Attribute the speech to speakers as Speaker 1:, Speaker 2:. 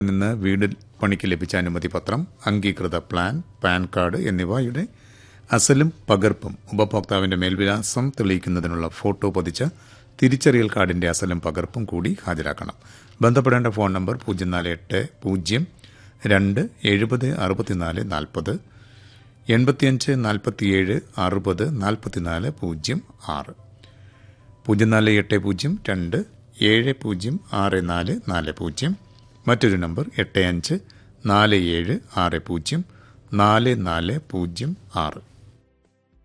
Speaker 1: നിന്ന് വീട് പണിക്ക് ലഭിച്ച അനുമതി പത്രം അംഗീകൃത പ്ലാൻ പാൻ കാർഡ് എന്നിവയുടെ അസലും പകർപ്പും ഉപഭോക്താവിന്റെ മേൽവിലാസം തെളിയിക്കുന്നതിനുള്ള ഫോട്ടോ പതിച്ച തിരിച്ചറിയൽ കാർഡിന്റെ അസലും പകർപ്പും കൂടി ഹാജരാക്കണം ബന്ധപ്പെടേണ്ട ഫോൺ നമ്പർ പൂജ്യം നാല് എട്ട് പൂജ്യം രണ്ട് എഴുപത് അറുപത്തിനാല് നാൽപ്പത് എൺപത്തിയഞ്ച് നാൽപ്പത്തിയേഴ് അറുപത് നാൽപ്പത്തിനാല് പൂജ്യം ആറ് പൂജ്യം നാല് എട്ട് പൂജ്യം രണ്ട് ഏഴ് പൂജ്യം ആറ് നാല് നാല് പൂജ്യം മറ്റൊരു നമ്പർ എട്ട് അഞ്ച് നാല് ഏഴ് ആറ് പൂജ്യം നാല് നാല് പൂജ്യം ആറ്